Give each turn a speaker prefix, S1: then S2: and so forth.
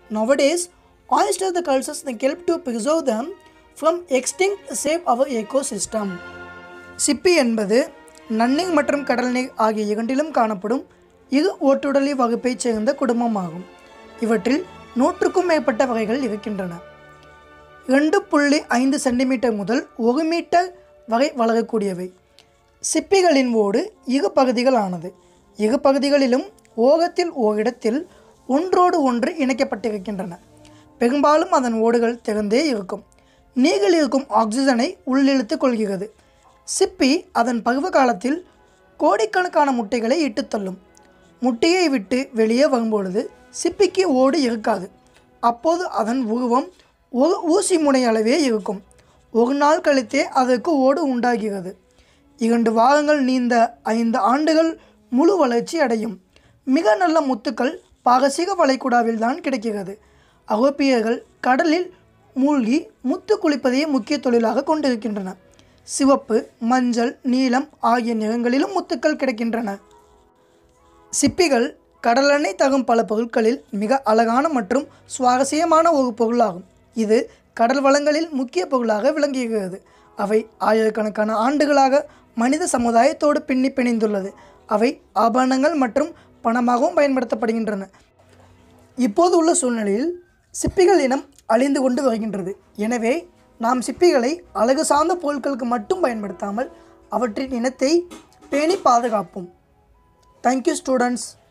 S1: Nowadays, oyster the cultures that help to preserve them from extinct save our ecosystem. சிப்பி என்பது நன்னிங் மற்றும் கடல் நீர் ஆகிய இரண்டிலும் காணப்படும் இரு ஓட்டுடலி வகுப்பைச் சேர்ந்த குடும்பமாகும் இவற்றில் நூற்றுக்கும் மேற்பட்ட வகைகள் இருக்கின்றன ரெண்டு புள்ளி ஐந்து சென்டிமீட்டர் முதல் ஒரு மீட்டர் வரை வளரக்கூடியவை சிப்பிகளின் ஓடு இரு பகுதிகளானது இரு பகுதிகளிலும் ஓகத்தில் ஓரிடத்தில் ஒன்றோடு ஒன்று இணைக்கப்பட்டிருக்கின்றன பெரும்பாலும் அதன் ஓடுகள் திறந்தே இருக்கும் நீரில் இருக்கும் ஆக்சிஜனை உள்ளிழுத்துக் கொள்கிறது சிப்பி அதன் பருவ காலத்தில் கோடிக்கணக்கான முட்டைகளை இட்டுத் தள்ளும் முட்டையை விட்டு வெளியே வரும்பொழுது சிப்பிக்கு ஓடு இருக்காது அப்போது அதன் உருவம் ஒரு ஊசி முனை அளவே இருக்கும் ஒரு நாள் கழித்தே அதற்கு ஓடு உண்டாகிறது இரண்டு வாரங்கள் நீந்த ஐந்து ஆண்டுகள் முழு வளர்ச்சி அடையும் மிக நல்ல முத்துக்கள் பாரசீக வளைகுடாவில் தான் கிடைக்கிறது ஐரோப்பியர்கள் கடலில் மூழ்கி முத்து குளிப்பதையே முக்கிய தொழிலாக கொண்டிருக்கின்றன சிவப்பு மஞ்சள் நீலம் ஆகிய நிறங்களிலும் முத்துக்கள் கிடைக்கின்றன சிப்பிகள் கடலெண்ணெய் தகும் பல பொருட்களில் மிக அழகான மற்றும் சுவாரஸ்யமான ஒரு பொருளாகும் இது கடல் வளங்களில் முக்கிய பொருளாக விளங்குகிறது அவை ஆயிரக்கணக்கான ஆண்டுகளாக மனித சமுதாயத்தோடு பின்னி பிணைந்துள்ளது அவை ஆபரணங்கள் மற்றும் பணமாகவும் பயன்படுத்தப்படுகின்றன இப்போது உள்ள சூழ்நிலையில் சிப்பிகள் இனம் அழிந்து கொண்டு வருகின்றது எனவே நாம் சிப்பிகளை அழகு சார்ந்த பொருட்களுக்கு மட்டும் பயன்படுத்தாமல் அவற்றின் இனத்தை பேணி பாதுகாப்போம் தேங்க்யூ ஸ்டூடெண்ட்ஸ்